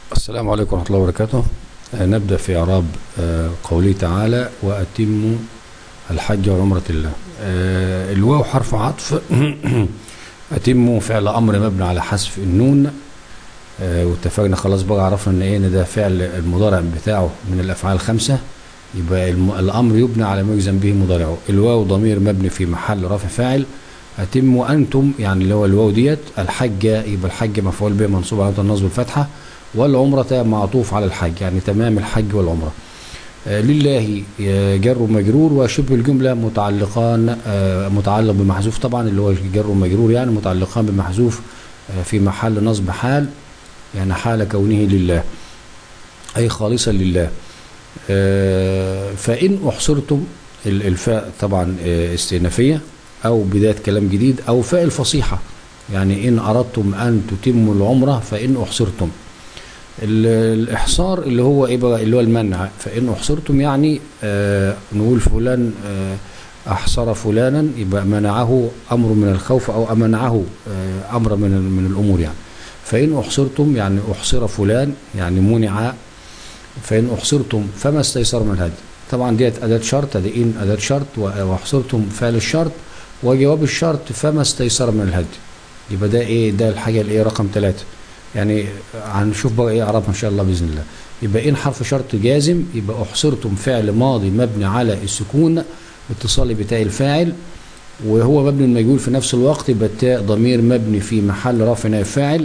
السلام عليكم ورحمة الله وبركاته آه، نبدأ في إعراب آه، قوله تعالى وأتموا الحج والعمرة لله آه، الواو حرف عطف أتموا فعل أمر مبني على حذف النون آه، واتفقنا خلاص بقى عرفنا ان ايه ان ده فعل المضارع بتاعه من الافعال الخمسه يبقى الم- الامر يبنى على ما يجزم به مضارعه الواو ضمير مبني في محل رفع فاعل اتموا انتم يعني اللي هو الواو ديت الحج يبقى الحج مفعول به منصوب على النصب الفتحه والعمره معطوف على الحج يعني تمام الحج والعمره آه، لله آه، جر ومجرور وشبه الجمله متعلقان آه، متعلق بمحذوف طبعا اللي هو جر ومجرور يعني متعلقان بمحذوف آه، في محل نصب حال يعني حال كونه لله أي خالصا لله آه، فإن أحصرتم ال- الفاء طبعا آه، استئنافية أو بداية كلام جديد أو فاء الفصيحة يعني إن أردتم أن تتموا العمرة فإن أحصرتم ال- الإحصار اللي هو إيه بقى اللي هو المنع فإن أحصرتم يعني آه نقول فلان آه أحصر فلانا يبقى منعه أمر من الخوف أو منعه آه أمر من من الأمور يعني فإن أحصرتم يعني أحصر فلان يعني منع فإن أحصرتم فما استيسر من الهدي طبعا ديت أداة شرط أدي إن أداة شرط و- وأحصرتم فعل الشرط وجواب الشرط فما استيسر من الهدي يبقى ده إيه ده الحاجة الإيه رقم ثلاثة يعني هنشوف بقى إيه أعرابها إن شاء الله بإذن الله يبقى إن حرف شرط جازم يبقى أحصرتم فعل ماضي مبني على السكون اتصال بتاء الفاعل وهو مبني المجهول في نفس الوقت يبقى التاء ضمير مبني في محل رفع نائب فاعل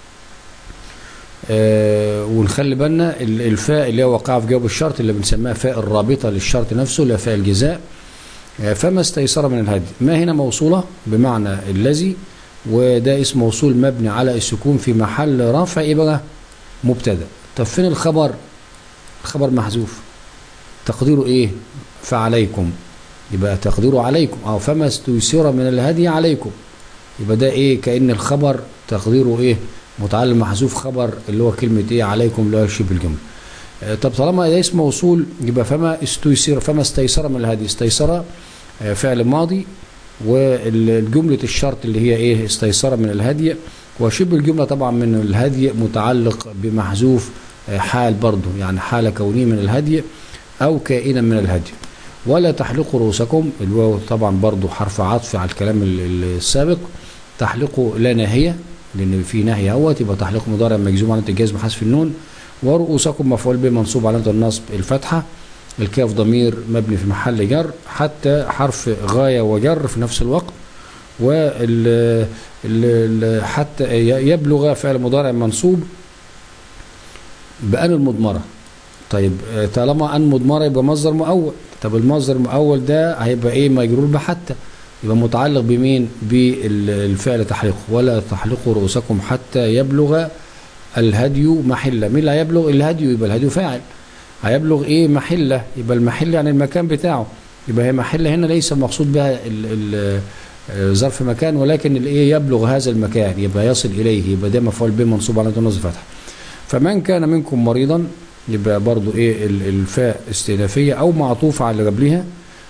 آه ونخلي بالنا ال- الفاء اللي هي وقع في جواب الشرط اللي بنسميها فاء الرابطه للشرط نفسه اللي هي فاء الجزاء آه فما استيسر من الهدي ما هنا موصوله بمعنى الذي وده اسم موصول مبني على السكون في محل رفع ايه بقى مبتدا طب فين الخبر الخبر محذوف تقديره ايه فعليكم يبقى تقديره عليكم او فما استيسر من الهدي عليكم يبقى ده ايه كأن الخبر تقديره ايه متعلم محذوف خبر اللي هو كلمة ايه عليكم اللي هو شبه الجملة آه، طب طالما ده اسم موصول يبقى فما استيسر فما استيسر من الهدي استيسر آه، فعل ماضي والجملة الشرط اللي هي ايه استيسر من الهدي وشبه الجملة طبعا من الهدي متعلق بمحذوف آه، حال برضه يعني حال كونه من الهدي او كائنا من الهدي ولا تحلقوا رؤوسكم الواو طبعا برضو حرف عطف على الكلام ال- ال- السابق تحلقوا لا ناهية لأن في ناهية اهوت يبقى تحلق مضارع مجزوم على الجزم حذف النون ورؤوسكم مفعول به منصوب علامة النصب الفتحة الكاف ضمير مبني في محل جر حتى حرف غاية وجر في نفس الوقت وال ال- ال- حتى ي- يبلغ فعل مضارع منصوب بأن المضمرة طيب آه، طالما ان مضمره يبقى مصدر مؤول طب المصدر المؤول ده هيبقى ايه مجرور بحتى يبقى متعلق بمين بالفعل تحليقه ولا تحلقوا رؤوسكم حتى يبلغ الهدي محله مين اللي هيبلغ الهدي يبقى الهدي فاعل هيبلغ ايه محله يبقى المحل يعني المكان بتاعه يبقى هي محله هنا ليس المقصود بها ال ال آه، ظرف مكان ولكن الايه يبلغ هذا المكان يبقى يصل اليه يبقى ده مفعول به منصوب على النصب فتح فمن كان منكم مريضا يبقى برضو ايه ال- الفاء استئنافيه او معطوفه على اللي قبلها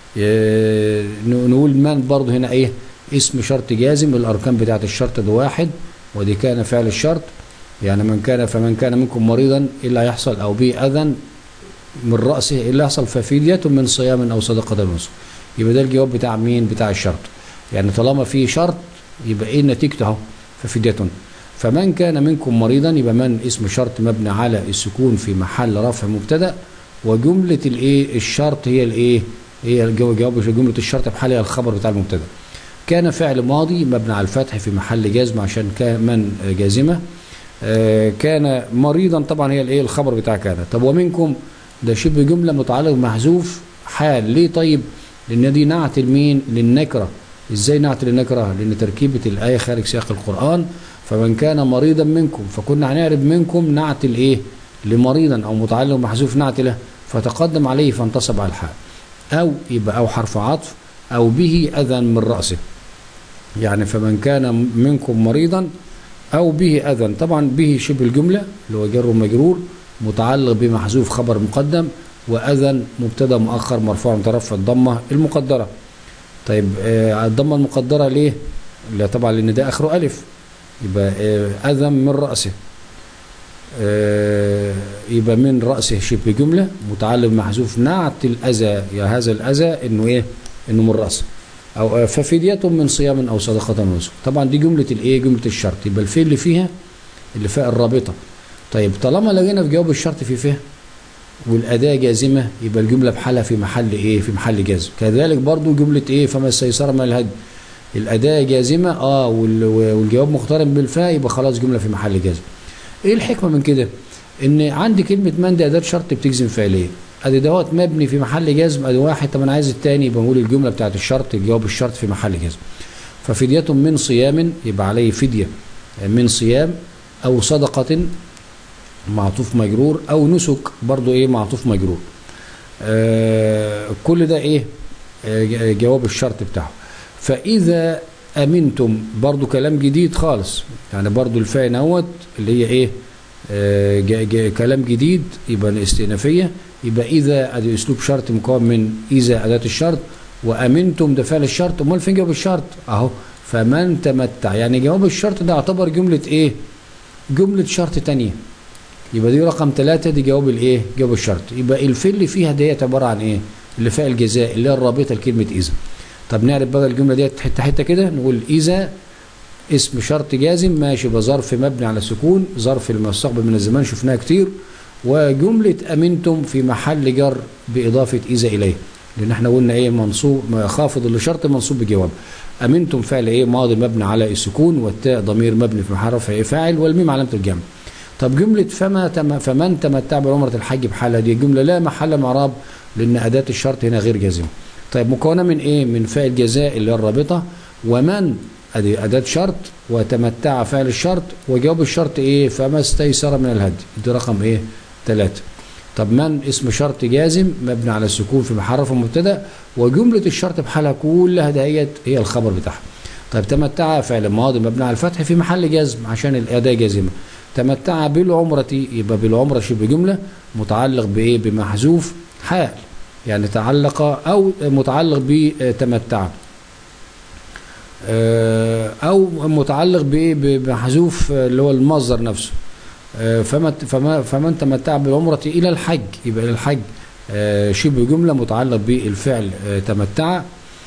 ي- ن- نقول من برضو هنا ايه اسم شرط جازم الاركان بتاعت الشرط ده واحد ودي كان فعل الشرط يعني من كان فمن كان منكم مريضا ايه اللي هيحصل او به اذى من راسه ايه اللي هيحصل ففدية من صيام او صدقه أو نسك يبقى ده الجواب بتاع مين بتاع الشرط يعني طالما في شرط يبقى ايه نتيجته اهو ففدية فمن كان منكم مريضا يبقى من اسم شرط مبني على السكون في محل رفع مبتدا وجمله الايه الشرط هي الايه هي الجو- جواب جمله الشرط بحالها الخبر بتاع المبتدا كان فعل ماضي مبني على الفتح في محل جزم عشان كان من جازمه آه، كان مريضا طبعا هي الايه الخبر بتاع كان طب ومنكم ده شبه جمله متعلق محذوف حال ليه طيب لان دي نعت المين للنكره ازاي نعت للنكره لان تركيبه الايه خارج سياق القران فمن كان مريضا منكم فكنا هنعرف منكم نعت الايه لمريضا او متعلق محذوف نعت له فتقدم عليه فانتصب على الحال او يبقى او حرف عطف او به اذى من راسه يعني فمن كان منكم مريضا او به اذى طبعا به شبه الجمله اللي هو جر ومجرور متعلق بمحذوف خبر مقدم واذى مبتدا مؤخر مرفوع مترفع الضمه المقدره طيب آه الضمه المقدره ليه لا طبعا لان ده اخره الف يبقى آه اذى من راسه آه، يبقى من رأسه شبه جملة متعلق محذوف نعت الأذى يا هذا الأذى إنه إيه إنه من رأسه أو آه، ففدية من صيام أو صدقة أو نسك طبعا دي جملة الإيه جملة الشرط يبقى الفعل اللي فيها اللي فيها الرابطة طيب طالما لقينا في جواب الشرط في فيه والأداة جازمة يبقى الجملة بحالها في محل إيه في محل جزم كذلك برضو جملة إيه فما استيسر من الهدي الأداة جازمة اه وال- والجواب مقترن بالفاء يبقى خلاص جملة في محل جزم ايه الحكمة من كده ان عندي كلمة من دي أداة شرط بتجزم فعليا ادي دوت مبني في محل جزم ادي واحد طب انا عايز التاني يبقى نقول الجملة بتاعت الشرط الجواب الشرط في محل جزم ففدية من صيام يبقى عليه فدية من صيام او صدقة معطوف مجرور او نسك برضو ايه معطوف مجرور آه كل ده ايه آه جواب الشرط بتاعه فاذا امنتم برضو كلام جديد خالص يعني برضو الفاء نوت اللي هي ايه آه جا جا كلام جديد يبقى الاستئنافيه يبقى اذا ادي اسلوب شرط مكون من اذا اداه الشرط وامنتم ده فعل الشرط امال فين جواب الشرط اهو فمن تمتع يعني جواب الشرط ده يعتبر جمله ايه جمله شرط تانية يبقى دي رقم ثلاثة دي جواب الايه جواب الشرط يبقى الفعل اللي فيها ديت عباره عن ايه اللي فيها الجزاء اللي هي الرابطه لكلمه اذا طب نعرف بقى الجمله ديت حته حته كده نقول اذا اسم شرط جازم ماشي بظرف مبني على السكون ظرف المستقبل من الزمان شفناها كتير وجمله امنتم في محل جر باضافه اذا اليه لان احنا قلنا ايه منصوب خافض لشرط منصوب بجواب امنتم فعل ايه ماضي مبني على السكون والتاء ضمير مبني في محل رفع فاعل والميم علامه الجمع طب جملة فما تم فمن تمتع بعمرة الحج بحالها دي جملة لا محل من اعراب لأن أداة الشرط هنا غير جازمة. طيب مكونة من إيه؟ من فاء الجزاء اللي هي الرابطة ومن أدي أداة شرط وتمتع فعل الشرط وجواب الشرط إيه؟ فما استيسر من الهدي. دي رقم إيه؟ ثلاثة. طب من اسم شرط جازم مبني على السكون في محل رفع مبتدأ وجملة الشرط بحالها كلها دهيت هي الخبر بتاعها. طيب تمتع فعل ماضي مبني على الفتح في محل جزم عشان الأداة جازمة. تمتع بالعمرة يبقى بالعمرة شبه جملة متعلق بإيه بمحذوف حال يعني تعلق أو متعلق بتمتع أو متعلق بإيه بمحذوف اللي هو المصدر نفسه فما فما فمن تمتع بالعمرة إلى الحج يبقى إلى الحج شبه جملة متعلق بالفعل تمتع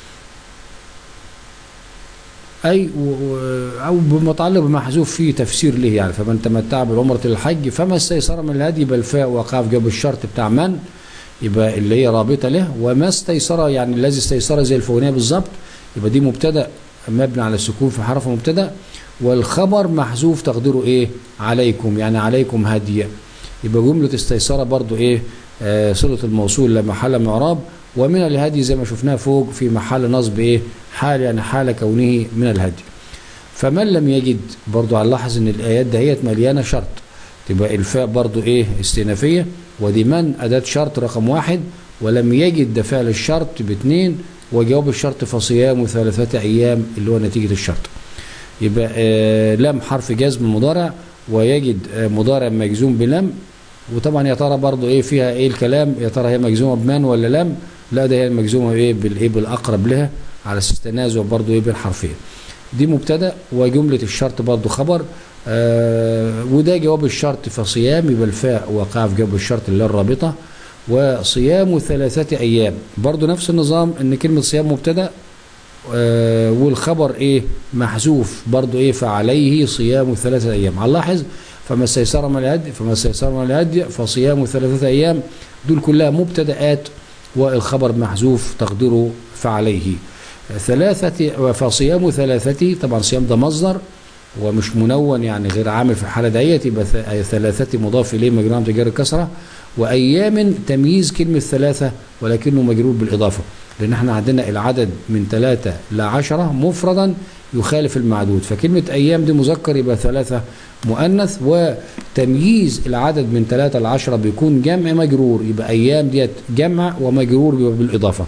أي أو متعلق بمحذوف فيه تفسير له يعني فمن تمتع بالعمرة للحج فما استيسر من الهدي يبقى الفاء وقع في جواب الشرط بتاع من يبقى اللي هي رابطة له وما استيسر يعني الذي استيسر زي الفوقانية بالظبط يبقى دي مبتدأ مبني على السكون في حرف مبتدأ والخبر محذوف تقديره ايه عليكم يعني عليكم هدي يبقى جملة استيسر برضو ايه آه صلة الموصول لا محل من اعراب ومن الهدي زي ما شفناها فوق في محل نصب ايه حال يعني حال كونه من الهدي فمن لم يجد برضو هنلاحظ ان الايات دهيت مليانه شرط تبقى الفاء برضو ايه استئنافيه ودي من اداه شرط رقم واحد ولم يجد ده فعل الشرط باثنين وجواب الشرط فصيام ثلاثة ايام اللي هو نتيجه الشرط يبقى آه لم حرف جزم مضارع ويجد آه مضارع مجزوم بلم وطبعا يا ترى برضو ايه فيها ايه الكلام يا ترى هي مجزومه بمن ولا لم لا ده هي المجزومه ايه بالايه بالاقرب لها على اساس تنازع برضو ايه بين حرفين دي مبتدا وجمله الشرط برضو خبر آه وده جواب الشرط فصيام يبقى الفاء وقع في جواب الشرط اللي هي الرابطه وصيام ثلاثه ايام برضو نفس النظام ان كلمه صيام مبتدا آه والخبر ايه محذوف برضو ايه فعليه صيام ثلاثه ايام هنلاحظ فما استيسر من الهدي فما استيسر من الهدي فصيام ثلاثه ايام دول كلها مبتدآت والخبر محذوف تقديره فعليه ثلاثة فصيام ثلاثة طبعا صيام ده مصدر ومش منون يعني غير عامل في الحالة ديت يبقى ثلاثة مضاف إليه مجرور تجار الكسرة وأيام تمييز كلمة ثلاثة ولكنه مجرور بالإضافة لأن احنا عندنا العدد من ثلاثة لعشرة مفردا يخالف المعدود فكلمة أيام دي مذكر يبقى ثلاثة مؤنث وتمييز العدد من ثلاثة لعشرة بيكون جمع مجرور يبقى أيام ديت جمع ومجرور بالإضافة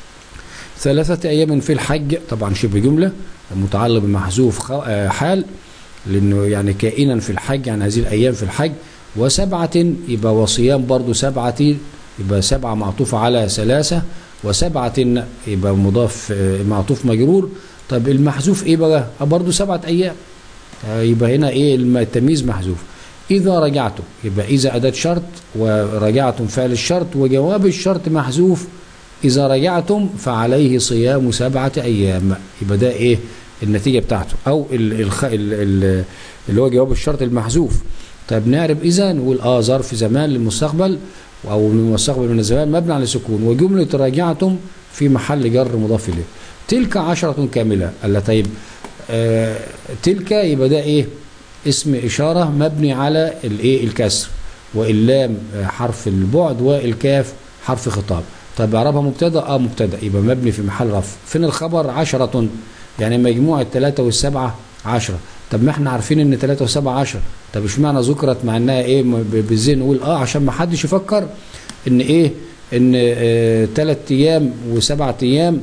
ثلاثة أيام في الحج طبعا شبه جملة متعلق بمحذوف حال لأنه يعني كائنا في الحج يعني هذه الأيام في الحج وسبعة يبقى وصيام برضو سبعة يبقى سبعة معطوفة على ثلاثة وسبعة يبقى مضاف معطوف مجرور طب المحذوف ايه بقى برضو سبعة أيام يبقى هنا ايه التمييز محذوف إذا رجعتم يبقى إذا أداة شرط ورجعتم فعل الشرط وجواب الشرط محذوف إذا رجعتم فعليه صيام سبعة أيام يبقى ده إيه النتيجة بتاعته أو ال ال ال اللي هو جواب الشرط المحذوف طيب نعرف إذا نقول آه ظرف زمان للمستقبل أو من المستقبل من الزمان مبني على السكون وجملة راجعتم في محل جر مضاف إليه تلك عشرة كاملة قال طيب آه تلك يبقى ده إيه اسم إشارة مبني على الإيه الكسر واللام حرف البعد والكاف حرف خطاب طب اعربها مبتدا اه مبتدا يبقى مبني في محل رفع فين الخبر عشرة يعني مجموع الثلاثة والسبعة عشرة طب ما احنا عارفين ان ثلاثة وسبعة عشرة طب اشمعنى ذكرت مع انها ايه بالذهن نقول اه عشان ما حدش يفكر ان ايه ان اه ثلاث ايام وسبعة ايام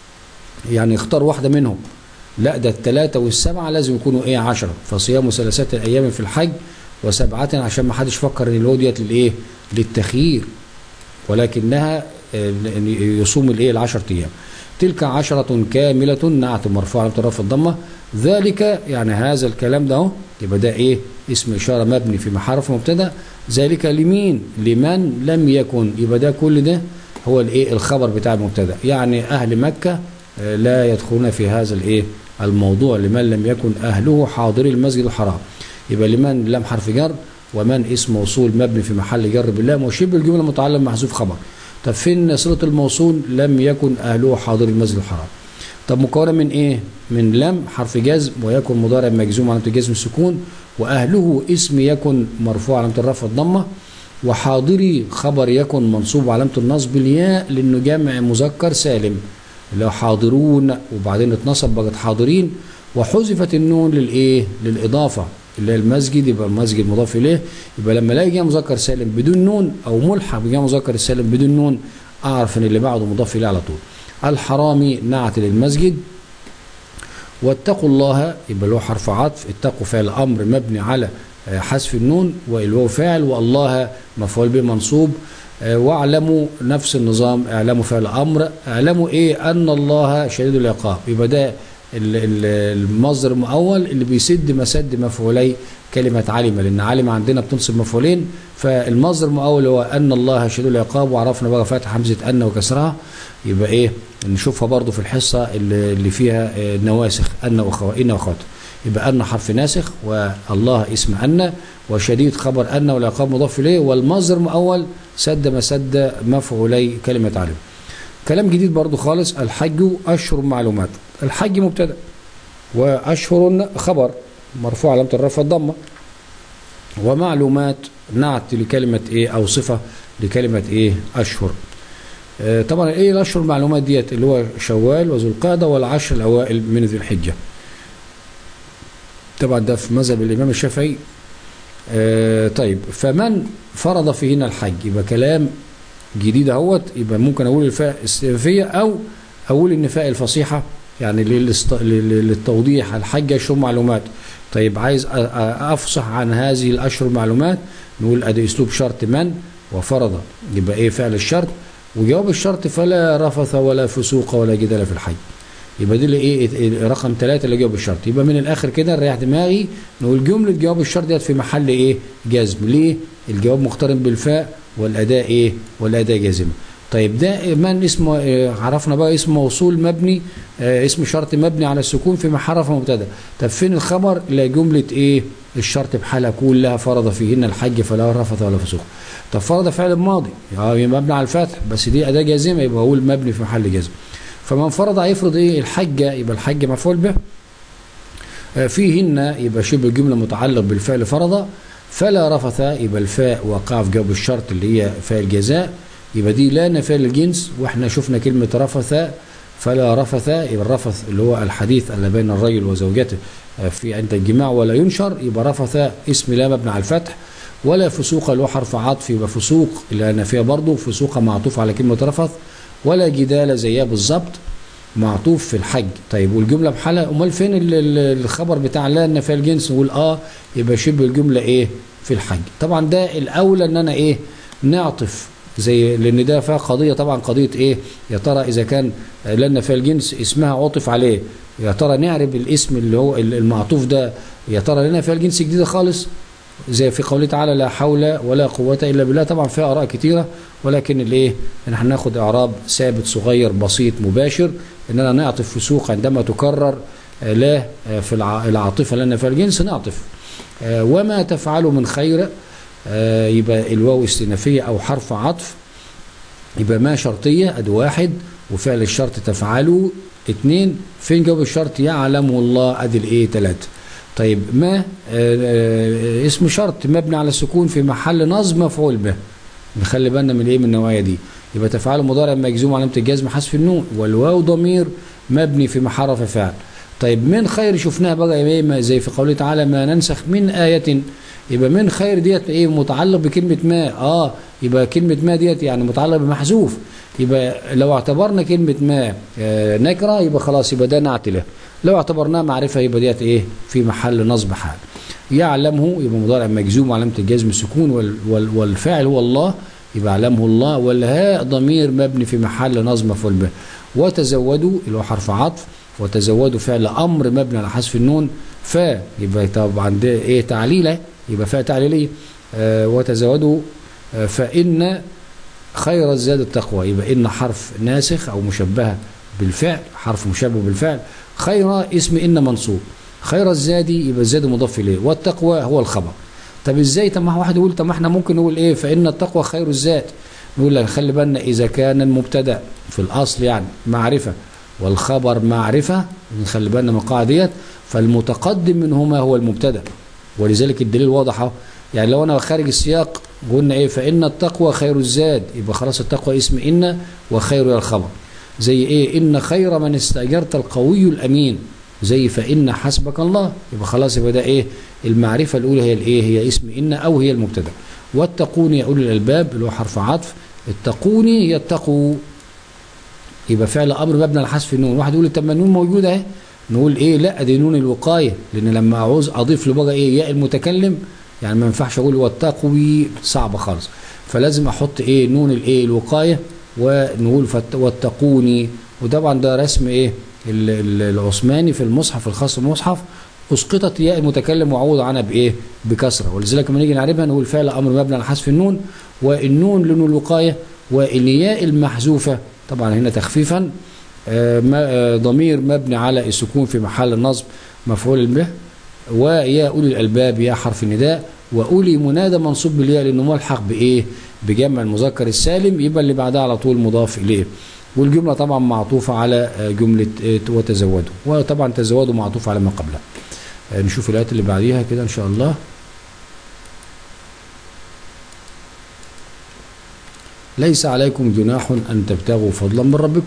يعني اختار واحدة منهم لا ده الثلاثة والسبعة لازم يكونوا ايه عشرة فصيام ثلاثة ايام في الحج وسبعة عشان ما حدش يفكر ان الهو ديت للايه للتخيير ولكنها يصوم الايه العشر ايام تلك عشرة كاملة نعت مرفوع على طرف الضمة ذلك يعني هذا الكلام ده اهو يبقى ده ايه اسم اشارة مبني في محرف مبتدا ذلك لمين لمن لم يكن يبقى ده كل ده هو الايه الخبر بتاع المبتدا يعني اهل مكة لا يدخلون في هذا الايه الموضوع لمن لم يكن اهله حاضري المسجد الحرام يبقى لمن لم حرف جر ومن اسم موصول مبني في محل جر باللام وشبه الجمله متعلم محذوف خبر طب فين صله الموصول لم يكن اهله حاضر المسجد الحرام طب مكونه من ايه من لم حرف جزم ويكن مضارع مجزوم علامه الجزم السكون واهله اسم يكن مرفوع علامه الرفع الضمه وحاضري خبر يكن منصوب علامه النصب الياء لانه جمع مذكر سالم اللي هو حاضرون وبعدين اتنصب بقت حاضرين وحذفت النون للايه للاضافه اللي هي المسجد يبقى المسجد مضاف اليه يبقى لما الاقي جاء مذكر سالم بدون نون او ملحق بجاء مذكر سالم بدون نون اعرف ان اللي بعده مضاف اليه على طول الحرامي نعت للمسجد واتقوا الله يبقى له حرف عطف اتقوا فعل امر مبني على حذف النون والواو فاعل والله مفعول به منصوب واعلموا نفس النظام اعلموا فعل امر اعلموا ايه ان الله شديد العقاب يبقى ده المصدر المؤول اللي بيسد مسد مفعولي كلمة علم لأن علم عندنا بتنصب مفعولين فالمصدر المؤول هو أن الله شديد العقاب وعرفنا بقى فتح حمزة أن وكسرها يبقى إيه نشوفها برضو في الحصة اللي فيها نواسخ أن وإن وأخواته يبقى أن حرف ناسخ والله اسم أن وشديد خبر أن والعقاب مضاف إليه والمصدر المؤول سد مسد مفعولي كلمة علم كلام جديد برضو خالص الحج أشهر معلومات الحج مبتدا وأشهر خبر مرفوع علامة الرفع الضمة ومعلومات نعت لكلمة إيه أو صفة لكلمة إيه أشهر آه طبعا إيه الأشهر المعلومات ديت اللي هو شوال وذو القعدة والعشر الأوائل من ذي الحجة طبعا ده في مذهب الإمام الشافعي آه طيب فمن فرض فيهن الحج يبقى كلام جديد اهوت يبقى ممكن اقول الفاء استئنافيه او اقول ان فاء الفصيحه يعني للتوضيح الحج اشهر معلومات طيب عايز افصح عن هذه الاشهر معلومات نقول ادي اسلوب شرط من وفرض يبقى ايه فعل الشرط وجواب الشرط فلا رفث ولا فسوق ولا جدال في الحج يبقى دي اللي ايه رقم ثلاثة اللي جواب الشرط يبقى من الاخر كده نريح دماغي نقول جمله جواب الشرط ديت في محل ايه جزم ليه الجواب مقترن بالفاء والاداء ايه والاداء جازمه طيب ده من اسمه عرفنا بقى اسم موصول مبني آه اسم شرط مبني على السكون في محل رفع مبتدا طب فين الخبر لا جمله ايه الشرط بحالها كلها فرض فيهن الحج فلا رفث ولا فسوق طب فرض فعل ماضي يعني مبني على الفتح بس دي اداه جازمه يبقى اقول مبني في محل جزم فمن فرض هيفرض ايه الحج يبقى الحج مفعول به آه فيهن يبقى شبه الجمله متعلق بالفعل فرض فلا رفث يبقى الفاء وقع في جواب الشرط اللي هي فاء الجزاء يبقى دي لا نفاء للجنس واحنا شفنا كلمة رفث فلا رفث يبقى الرفث اللي هو الحديث اللي بين الرجل وزوجته في عند الجماع ولا ينشر يبقى رفث اسم لا مبني على الفتح ولا فسوق اللي هو حرف عطف يبقى فسوق اللي نافيه برضه فسوق معطوف على كلمة رفث ولا جدال زيها بالظبط معطوف في الحج طيب والجمله بحالها امال فين الخبر بتاع لا نفاء الجنس نقول اه يبقى شبه الجمله ايه في الحج طبعا ده الاولى ان انا ايه نعطف زي لان ده فيها قضيه طبعا قضيه ايه يا ترى اذا كان لا نفاء الجنس اسمها عطف عليه يا ترى نعرف الاسم اللي هو المعطوف ده يا ترى لنا فيها الجنس جديده خالص زي في قوله تعالى لا حول ولا قوة إلا بالله طبعا فيها آراء كتيرة ولكن الايه ان احنا ناخد اعراب ثابت صغير بسيط مباشر اننا نعطف في سوق عندما تكرر آه، لا آه، في الع- العاطفة لنا في الجنس نعطف آه، وما تفعلوا من خير آه، يبقى الواو استئنافية او حرف عطف يبقى ما شرطية ادي واحد وفعل الشرط تفعلوا اتنين فين جواب الشرط يعلمه الله ادي الايه تلاتة طيب ما آه، آه، اسم شرط مبني على السكون في محل نصب مفعول به نخلي بالنا من ايه من النوعيه دي يبقى تفعل مضارع مجزوم علامه الجزم حذف النون والواو ضمير مبني في محل رفع فعل طيب من خير شفناها بقى ايه ما زي في قوله تعالى ما ننسخ من آية يبقى من خير ديت ايه متعلق بكلمة ما اه يبقى كلمة ما ديت يعني متعلق بمحذوف يبقى لو اعتبرنا كلمة ما آه نكرة يبقى خلاص يبقى ده نعت له لو اعتبرناها معرفة يبقى ديت ايه في محل نصب حال يعلمه يبقى مضارع مجزوم علامة الجزم السكون وال وال والفاعل هو الله يبقى يعلمه الله والهاء ضمير مبني في محل نصب مفعول به وتزودوا اللي هو حرف عطف وتزودوا فعل امر مبني على حذف النون ف يبقى طبعا ده ايه تعليله يبقى فاء تعليليه آه وتزودوا آه فان خير الزاد التقوى يبقى ان حرف ناسخ او مشبهه بالفعل حرف مشبه بالفعل خير اسم ان منصوب خير الزاد يبقى الزاد مضاف اليه والتقوى هو الخبر طب ازاي طب ما واحد يقول طب ما احنا ممكن نقول ايه فان التقوى خير الزاد نقول لك خلي بالنا اذا كان المبتدا في الاصل يعني معرفه والخبر معرفه نخلي بالنا من القاعده ديت فالمتقدم منهما هو المبتدا ولذلك الدليل واضح اهو يعني لو انا خارج السياق قلنا ايه فان التقوى خير الزاد يبقى خلاص التقوى اسم ان وخير هي الخبر زي ايه ان خير من استاجرت القوي الامين زي فان حسبك الله يبقى خلاص يبقى ده ايه المعرفه الاولى هي الايه هي اسم ان او هي المبتدا واتقوني يا اولي الالباب اللي هو حرف عطف اتقوني يتقوا يبقى فعل امر مبني على حذف النون واحد يقول طب ما النون موجوده اهي نقول ايه لا دي نون الوقايه لان لما عاوز اضيف له بقى ايه ياء المتكلم يعني ما ينفعش اقول والتقوي صعبه خالص فلازم احط ايه نون الايه الوقايه ونقول فت- واتقوني وطبعا ده رسم ايه ال- ال- العثماني في المصحف الخاص بالمصحف اسقطت ياء المتكلم وعوض عنها بايه بكسره ولذلك لما نيجي نعرفها نقول فعل امر مبني على حذف النون والنون لنون الوقايه والياء المحذوفه طبعا هنا تخفيفا آه، ما- آه، ضمير مبني على السكون في محل النصب مفعول به ويا أولي الألباب يا حرف النداء وأولي منادى منصوب بالياء لأنه ملحق بإيه بجمع المذكر السالم يبقى اللي بعدها على طول مضاف إليه والجملة طبعا معطوفة على آه، جملة آه، وتزودوا وطبعا تزودوا معطوف على ما قبلها آه، نشوف الآيات اللي بعديها كده إن شاء الله ليس عليكم جناح أن تبتغوا فضلا من ربكم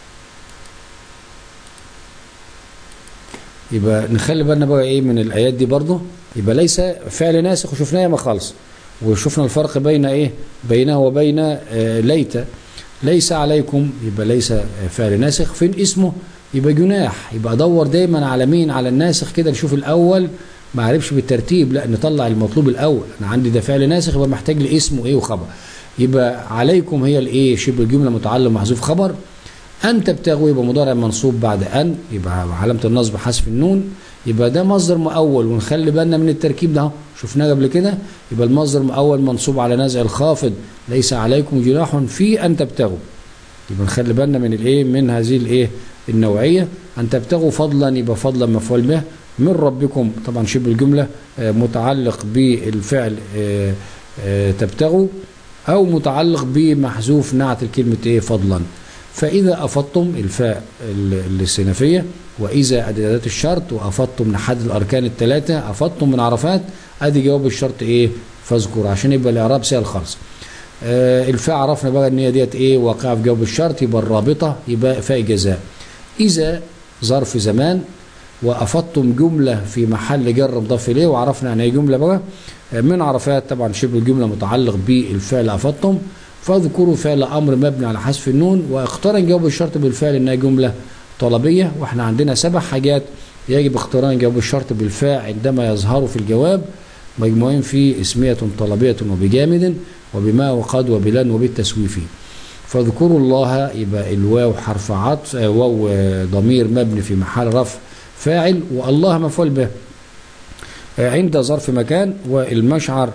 يبقى نخلي بالنا بقى ايه من الايات دي برضه يبقى ليس فعل ناسخ وشفناه ما خالص وشفنا الفرق بين ايه بينه وبين آه ليت ليس عليكم يبقى ليس آه، فعل ناسخ فين اسمه يبقى جناح يبقى ادور دايما على مين على الناسخ كده نشوف الاول ما عرفش بالترتيب لا نطلع المطلوب الاول انا عندي ده فعل ناسخ يبقى محتاج لاسمه ايه وخبر يبقى عليكم هي الايه شبه الجمله متعلم محذوف خبر أن تبتغوا يبقى مضارع منصوب بعد أن يبقى علامة النصب حذف النون يبقى ده مصدر مؤول ونخلي بالنا من التركيب ده أهو. شفناه قبل كده يبقى المصدر مؤول منصوب على نزع الخافض ليس عليكم جناح في أن تبتغوا يبقى نخلي بالنا من الايه من هذه الايه النوعيه ان تبتغوا فضلا يبقى فضلا مفعول به من ربكم طبعا شبه الجمله آه، متعلق بالفعل آه، آه، تبتغوا او متعلق بمحذوف نعت الكلمه ايه فضلا فاذا افضتم الفاء ال- الاستئنافيه واذا اداه الشرط وافضتم من احد الاركان الثلاثه افضتم من عرفات ادي جواب الشرط ايه فاذكر عشان يبقى الاعراب سهل خالص آه، الفاء عرفنا بقى ان هي ديت ايه واقعه في جواب الشرط يبقى الرابطه يبقى فاء جزاء اذا ظرف زمان وافضتم جمله في محل جر مضاف اليه وعرفنا يعني ايه جمله بقى آه، من عرفات طبعا شبه الجمله متعلق بالفعل افضتم فاذكروا فعل امر مبني على حذف النون واقترن جواب الشرط بالفعل انها جمله طلبيه واحنا عندنا سبع حاجات يجب اقتران جواب الشرط بالفاء عندما يظهر في الجواب مجموعين في اسمية طلبية وبجامد وبما وقد وبلن وبالتسويف فاذكروا الله يبقى الواو حرف عطف آه، واو آه، ضمير مبني في محل رفع فاعل والله مفعول به آه، عند ظرف مكان والمشعر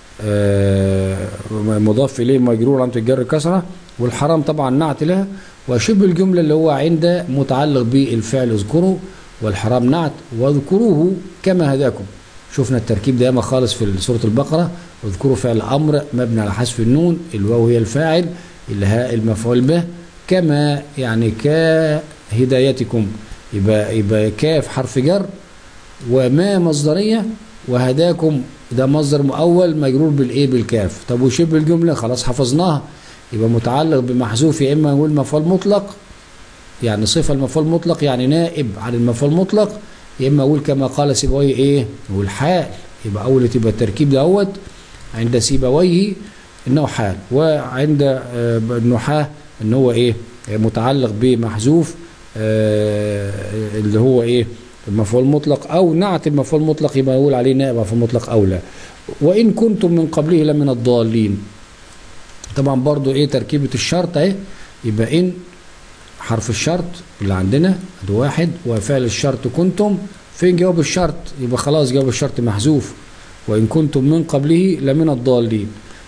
آه، مضاف اليه مجرور عن الجر كسره والحرام طبعا نعت لها وشبه الجمله اللي هو عند متعلق بالفعل اذكروا والحرام نعت واذكروه كما هداكم شفنا التركيب ده ياما خالص في سوره البقره اذكروا فعل امر مبني على حذف النون الواو هي الفاعل الهاء المفعول به كما يعني كهدايتكم يبقى يبقى كاف حرف جر وما مصدريه وهداكم ده مصدر مؤول مجرور بالايه بالكاف طب وشبه الجمله خلاص حفظناها يبقى متعلق بمحذوف يا اما نقول مفعول مطلق يعني صفه المفعول مطلق يعني نائب عن المفعول مطلق يا اما اقول كما قال سيبويه ايه نقول حال يبقى اول تبقى التركيب دوت عند سيبويه انه حال وعند آه، النحاه ان هو ايه متعلق بمحذوف آه، اللي هو ايه المفعول المطلق او نعت المفعول المطلق يبقى نقول عليه نائب مفعول مطلق او لا وان كنتم من قبله لمن الضالين طبعا برضو ايه تركيبه الشرط اهي يبقى ان حرف الشرط اللي عندنا ده واحد وفعل الشرط كنتم فين جواب الشرط يبقى خلاص جواب الشرط محذوف وان كنتم من قبله لمن الضالين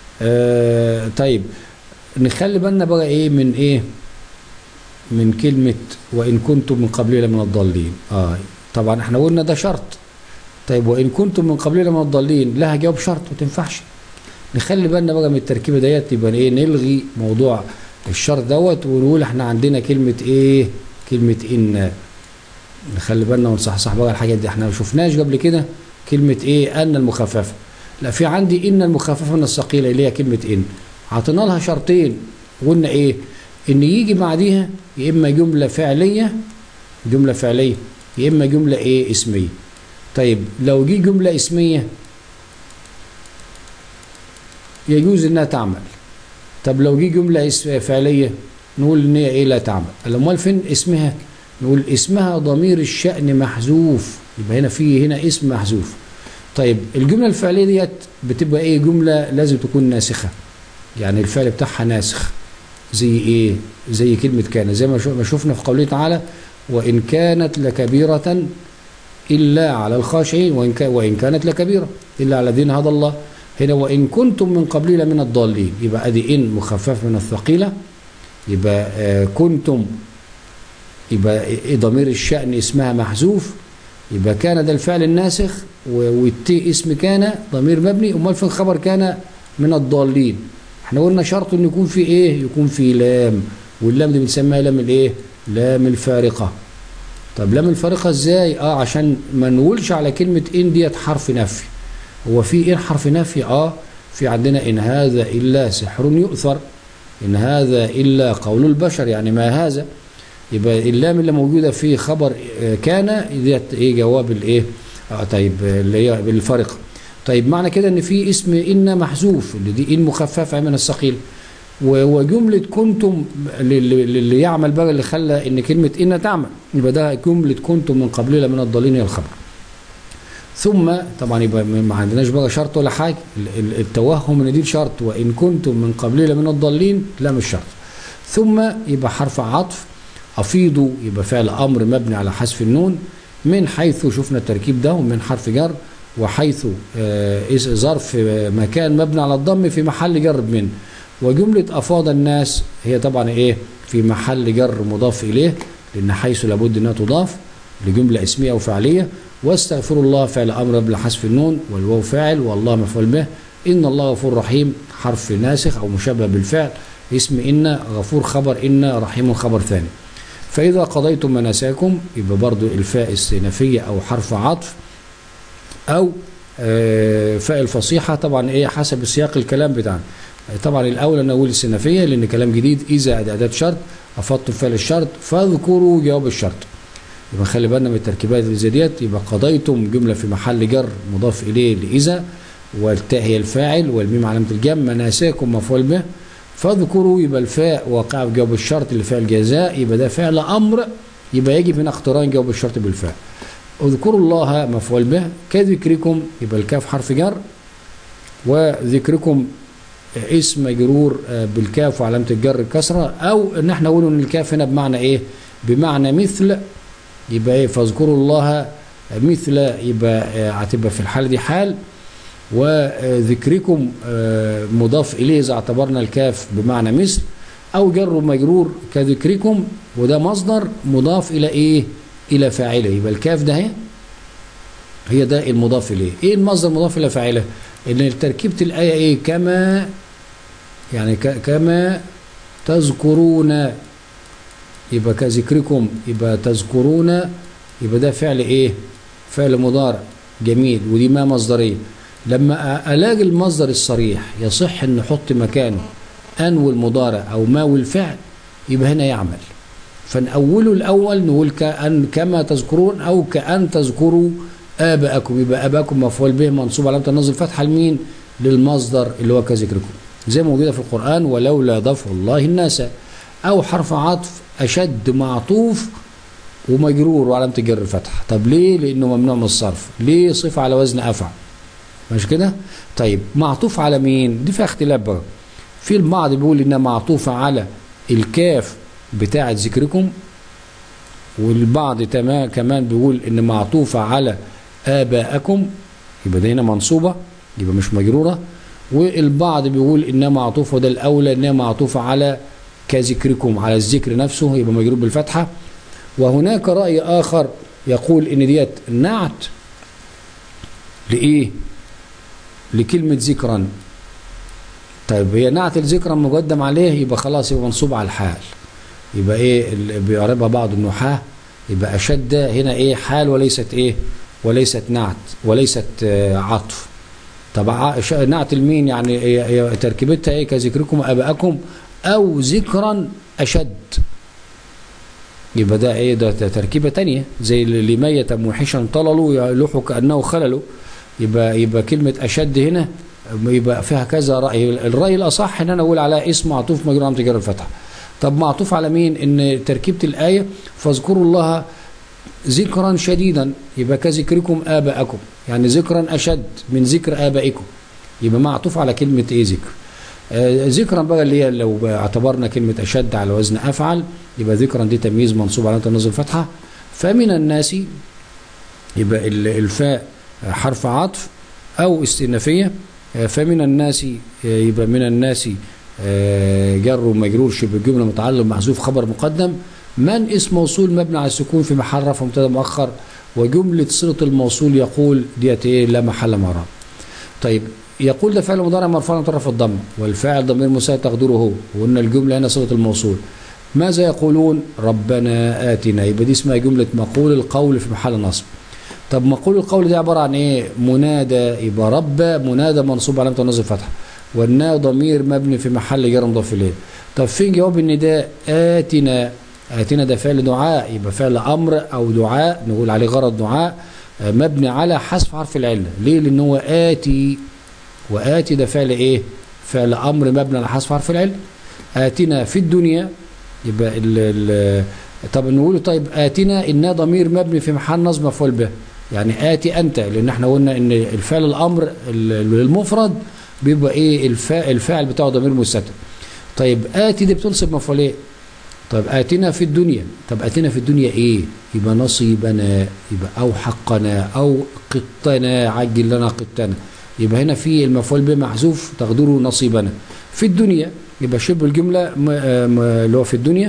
آه طيب نخلي بالنا بقى ايه من ايه من كلمة وإن كنتم من قبله لمن الضالين آه طبعا احنا قلنا ده شرط طيب وإن كنتم من قبله لمن الضالين لها جواب شرط ما تنفعش نخلي بالنا بقى من التركيبة ديت يبقى ايه نلغي موضوع الشرط دوت ونقول احنا عندنا كلمة ايه كلمة إن نخلي بالنا ونصحصح بقى الحاجات دي احنا ما شفناش قبل كده كلمة ايه أن المخففة لا في عندي إن المخففة من الثقيلة اللي هي كلمة إن عطينا لها شرطين قلنا ايه ان يجي بعديها يا اما جمله فعليه جمله فعليه يا اما جمله ايه اسميه طيب لو جه جمله اسميه يجوز انها تعمل طب لو جه جمله اس- فعليه نقول ان هي ايه لا تعمل امال فين اسمها نقول اسمها ضمير الشأن محذوف يبقى هنا في هنا اسم محذوف طيب الجمله الفعليه ديت بتبقى ايه جمله لازم تكون ناسخه يعني الفعل بتاعها ناسخ زي ايه زي كلمة كان زي ما شو- ما شفنا في قوله تعالى وإن كانت لكبيرة إلا على الخاشعين وإن, كان وإن كانت لكبيرة إلا على الذين هدى الله هنا وإن كنتم من قبلي لمن الضالين يبقى أدي إن مخفف من الثقيلة يبقى آه كنتم يبقى إيه ضمير الشأن اسمها محذوف يبقى كان ده الفعل الناسخ و- والتي اسم كان ضمير مبني امال فين خبر كان من الضالين احنا قلنا شرط ان يكون في ايه يكون في لام واللام دي بنسميها لام الايه لام الفارقه طب لام الفارقه ازاي اه عشان ما نقولش على كلمه ان ديت حرف نفي هو في ان حرف نفي اه في عندنا ان هذا الا سحر يؤثر ان هذا الا قول البشر يعني ما هذا يبقى اللام اللي موجوده في خبر آه، كان ديت ايه جواب الايه اه طيب آه، اللي هي بالفارقه طيب معنى كده ان في اسم ان محذوف اللي دي ان مخففه من الثقيل و- وجمله كنتم اللي, اللي يعمل بقى اللي خلى ان كلمه ان تعمل يبقى ده جمله كنتم من قبلنا من الضالين هي الخبر ثم طبعا يبقى ما عندناش بقى شرط ولا حاجه ال- ال- التوهم ان دي شرط وان كنتم من قبلنا من الضالين لا مش شرط ثم يبقى حرف عطف افيضوا يبقى فعل امر مبني على حذف النون من حيث شفنا التركيب ده ومن حرف جر وحيث آه، اس- ظرف آه، مكان مبني على الضم في محل جر من وجملة أفاض الناس هي طبعا إيه في محل جر مضاف إليه لأن حيث لابد أنها تضاف لجملة اسمية أو فعلية واستغفر الله فعل أمر قبل حذف النون والواو فاعل والله مفعول به إن الله غفور رحيم حرف ناسخ أو مشابه بالفعل اسم إن غفور خبر إن رحيم خبر ثاني فإذا قضيتم مناسككم يبقى برضو الفاء استئنافية أو حرف عطف أو آه، فاء الفصيحة طبعا إيه حسب سياق الكلام بتاعنا طبعا الأول أنا أقول السنافية لأن كلام جديد إذا أداة شرط أفضتم فعل الشرط فاذكروا جواب الشرط يبقى خلي بالنا من التركيبات اللي زي ديت يبقى قضيتم جملة في محل جر مضاف إليه لإذا والتاء هي الفاعل والميم علامة الجمع مناسككم مفعول به فاذكروا يبقى الفاء واقع في جواب الشرط اللي فعل جزاء يبقى ده فعل أمر يبقى يجب هنا اقتران جواب الشرط بالفاء اذكروا الله مفعول به كذكركم يبقى الكاف حرف جر وذكركم اسم مجرور آه، بالكاف وعلامة الجر الكسرة أو إن احنا نقول إن الكاف هنا بمعنى إيه؟ بمعنى مثل يبقى إيه فاذكروا الله مثل يبقى آه، هتبقى في الحالة دي حال وذكركم آه، مضاف إليه إذا اعتبرنا الكاف بمعنى مثل أو جر ومجرور كذكركم وده مصدر مضاف إلى إيه؟ إلى فاعله يبقى الكاف ده اهي هي ده المضاف إليه إيه المصدر المضاف إلى فاعله؟ إن تركيبة الآية إيه؟ كما يعني ك- كما تذكرون يبقى كذكركم يبقى تذكرون يبقى ده فعل ايه فعل مضارع جميل ودي ما مصدريه لما أ- الاقي المصدر الصريح يصح ان نحط مكانه ان والمضارع او ما والفعل يبقى هنا يعمل فنأوله الاول نقول كأن كما تذكرون او كأن تذكروا آباءكم يبقى آباءكم مفعول به منصوب علامة النصب الفتحة لمين للمصدر اللي هو كذكركم زي ما موجودة في القرآن ولولا دفع الله الناس أو حرف عطف أشد معطوف ومجرور وعلامة الجر الفتحة طب ليه لأنه ممنوع من الصرف ليه صفة على وزن أفعل مش كده طيب معطوف على مين دي فيها اختلاف بقى في البعض بيقول إنها معطوفة على الكاف بتاعة ذكركم والبعض تمام كمان بيقول إن معطوفة على آباءكم يبقى ده هنا منصوبة يبقى مش مجرورة والبعض بيقول إنها معطوفة وده الأولى إنها معطوفة على كذكركم على الذكر نفسه يبقى مجرور بالفتحة وهناك رأي آخر يقول إن ديت نعت لإيه؟ لكلمة ذكرا طيب هي نعت الذكرا مقدم عليه يبقى خلاص يبقى منصوب على الحال يبقى ايه اللي بيعربها بعض النحاة يبقى أشد هنا ايه حال وليست ايه وليست نعت وليست آه عطف طب ع- ش- نعت المين يعني هي- هي تركيبتها ايه كذكركم ابائكم او ذكرا اشد يبقى ده ايه ده ده تركيبه تانية زي اللي ميت موحشا طللوا يلوح كانه خللوا يبقى يبقى كلمه اشد هنا يبقى فيها كذا راي الراي الاصح ان انا اقول على اسم معطوف مجرور عن تجار الفتح طب معطوف على مين ان تركيبه الايه فاذكروا الله ذكرا شديدا يبقى كذكركم اباءكم يعني ذكرا اشد من ذكر ابائكم يبقى معطوف على كلمه ايه ذكر آه، ذكرا بقى اللي هي لو اعتبرنا كلمة أشد على وزن أفعل يبقى ذكرا دي تمييز منصوب على النصب فتحة فمن الناس يبقى ال- الفاء حرف عطف أو استئنافية آه، فمن الناس آه، يبقى من الناس آه، جر ومجرور شبه الجملة متعلق محذوف خبر مقدم من اسم موصول مبني على السكون في محل رفع مبتدا مؤخر وجملة صلة الموصول يقول ديت ايه لا محل من اعراب طيب يقول ده فعل مضارع مرفوع من طرف الضم والفاعل ضمير مساعد تقديره هو وقلنا الجمله هنا صله الموصول ماذا يقولون ربنا آتنا يبقى دي اسمها جمله مقول القول في محل نصب طب مقول القول دي عباره عن ايه منادى يبقى رب منادى منصوب علامه النصب فتحه والنا ضمير مبني في محل جر مضاف اليه طب فين جواب النداء آتنا آتنا ده فعل دعاء يبقى فعل امر او دعاء نقول عليه غرض دعاء آه، مبني على حذف حرف العله ليه لان هو آتي وآتي ده فعل إيه فعل أمر مبني على حذف حرف العلم آتنا في الدنيا يبقى ال ال طب نقول طيب آتنا إنها ضمير مبني في محل نصب مفعول به يعني آتي أنت لأن احنا قلنا إن الفعل الأمر ال- المفرد بيبقى إيه الفاعل الفاعل بتاعه ضمير مستتر طيب آتي دي بتنصب مفعول إيه طب آتنا في الدنيا طب آتنا في الدنيا إيه يبقى نصيبنا يبقى أو حقنا أو قطنا عجل لنا قطنا يبقى هنا في المفعول به محذوف تقديره نصيبنا في الدنيا يبقى شبه الجملة م- آه م- اللي هو في الدنيا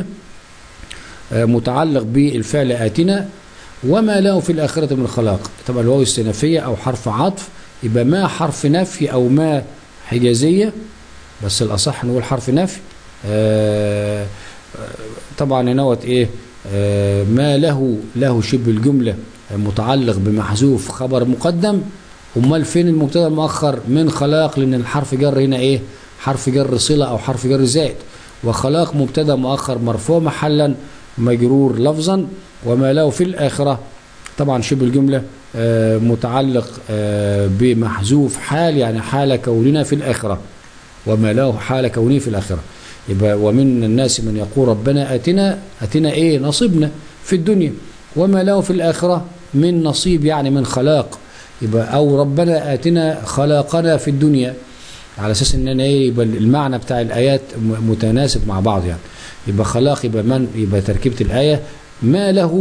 آه متعلق بالفعل آتنا وما له في الآخرة من خلاق طبعا الواو استنافية أو حرف عطف يبقى ما حرف نفي أو ما حجازية بس الأصح نقول حرف نفي آه آه، طبعا نوت إيه آه ما له له شبه الجملة متعلق بمحذوف خبر مقدم امال فين المبتدا المؤخر من خلاق لان الحرف جر هنا ايه حرف جر صله او حرف جر زائد وخلاق مبتدا مؤخر مرفوع محلا مجرور لفظا وما له في الاخره طبعا شبه الجمله آه، متعلق آه، بمحذوف حال يعني حال كوننا في الاخره وما له حال كونه في الاخره يبقى ومن الناس من يقول ربنا اتنا اتنا ايه نصيبنا في الدنيا وما له في الاخره من نصيب يعني من خلاق يبقى او ربنا اتنا خلاقنا في الدنيا على اساس ان أنا ايه يبقى المعنى بتاع الايات م- متناسب مع بعض يعني يبقى خلاق يبقى من يبقى تركيبه الايه ما له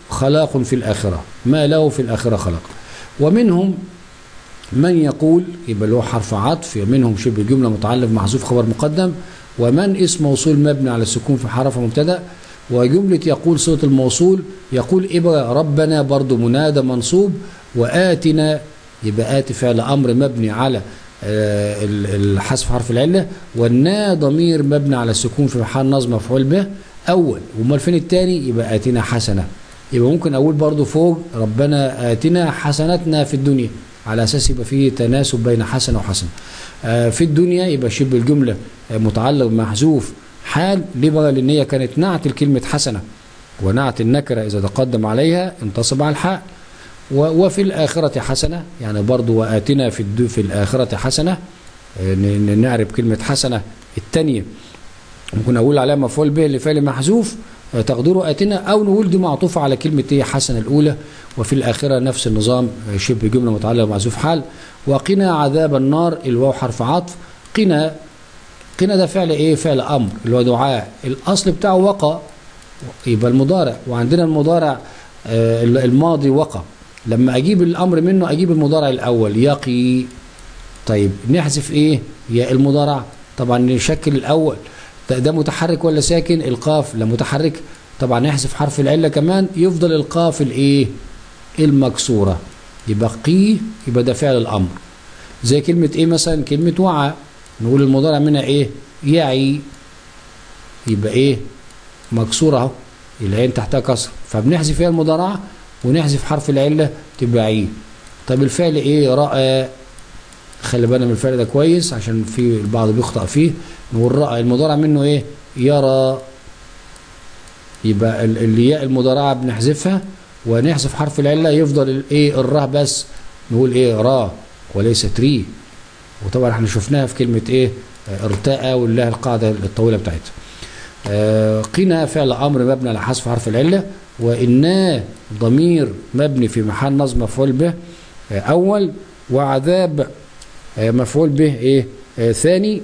خلاق في الآخرة ما له في الآخرة خلق ومنهم من يقول يبقى اللي هو حرف عطف منهم شبه جملة متعلق محذوف خبر مقدم ومن اسم موصول مبني على السكون في حرف مبتدا وجملة يقول صوت الموصول يقول إيه بقى ربنا برضو منادى منصوب وآتنا يبقى آتي فعل أمر مبني على آه، ال- الحذف حرف العلة والنا ضمير مبني على السكون في محل نصب مفعول به أول وأمال فين التاني يبقى آتنا حسنة يبقى ممكن أقول برضو فوق ربنا آتنا حسنتنا في الدنيا على أساس يبقى فيه تناسب بين حسنة وحسنة آه، في الدنيا يبقى شبه الجملة آه، متعلق بمحذوف حال ليه بقى لأن هي كانت نعت الكلمة حسنة ونعت النكرة إذا تقدم عليها انتصب على الحاء و- وفي الآخرة حسنة يعني برضو وآتنا في الدو في الآخرة حسنة آه، ن- ن- نعرف كلمة حسنة الثانية ممكن أقول عليها مفعول به لفعل محذوف آه، تقديره آتنا أو نقول دي معطوفة على كلمة إيه حسنة الأولى وفي الآخرة نفس النظام آه، شبه جملة متعلقة بمحذوف حال وقنا عذاب النار الواو حرف عطف قنا قنا ده فعل إيه فعل أمر اللي هو دعاء الأصل بتاعه وقى يبقى المضارع وعندنا المضارع آه، الماضي وقى لما اجيب الامر منه اجيب المضارع الاول يقي طيب نحذف ايه يا المضارع طبعا نشكل الاول ده, ده متحرك ولا ساكن القاف لا متحرك طبعا نحذف حرف العله كمان يفضل القاف الايه المكسوره يبقى قي يبقى ده فعل الامر زي كلمه ايه مثلا كلمه وعى نقول المضارع منها ايه يعي يبقى ايه مكسوره اهو العين تحتها كسر فبنحذف فيها المضارعه ونحذف حرف العله تبقى عين طب الفعل ايه راى خلي بالنا من الفعل ده كويس عشان في البعض بيخطأ فيه نقول راى المضارع منه ايه يرى يبقى ال- الياء المضارعه بنحذفها ونحذف حرف العله يفضل الايه الراء بس نقول ايه را وليست ري وطبعا احنا شفناها في كلمه ايه آه، ارتاء والله القاعده الطويله بتاعتها آه، قنا فعل امر مبني على حذف حرف العله وإنا ضمير مبني في محل نصب مفعول به آه، أول وعذاب آه، مفعول به إيه آه، ثاني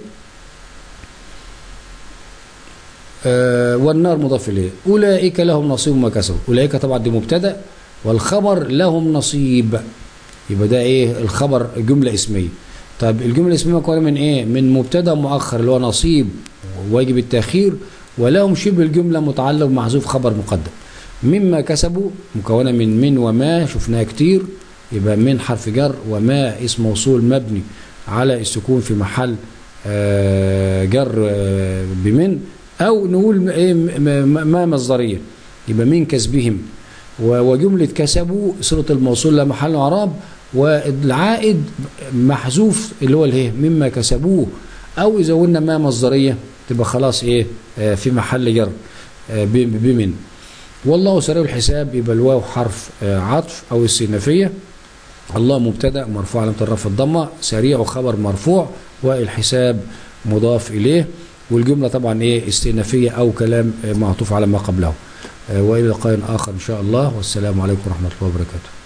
آه، والنار مضاف إليه أولئك لهم نصيب ما كسبوا أولئك طبعا دي مبتدأ والخبر لهم نصيب يبقى ده إيه الخبر جملة اسمية طيب الجملة الاسمية مكونة من إيه من مبتدأ مؤخر اللي هو نصيب واجب التأخير ولهم شبه الجملة متعلق بمحذوف خبر مقدم مما كسبوا مكونة من من وما شفناها كتير يبقى من حرف جر وما اسم موصول مبني على السكون في محل آه، جر آه، بمن أو نقول إيه م- م- ما مصدرية يبقى من كسبهم و- وجملة كسبوا صلة الموصول لا محل إعراب والعائد محذوف اللي هو الايه مما كسبوه أو إذا قلنا ما مصدرية تبقى خلاص إيه آه، في محل جر آه، ب- بمن والله سريع الحساب يبقى الواو حرف آه، عطف أو استئنافية الله مبتدا مرفوع علامة الرفع الضمة سريع خبر مرفوع والحساب مضاف إليه والجملة طبعا إيه استئنافية أو كلام آه، معطوف على ما قبله آه، وإلى لقاء آخر إن شاء الله والسلام عليكم ورحمة الله وبركاته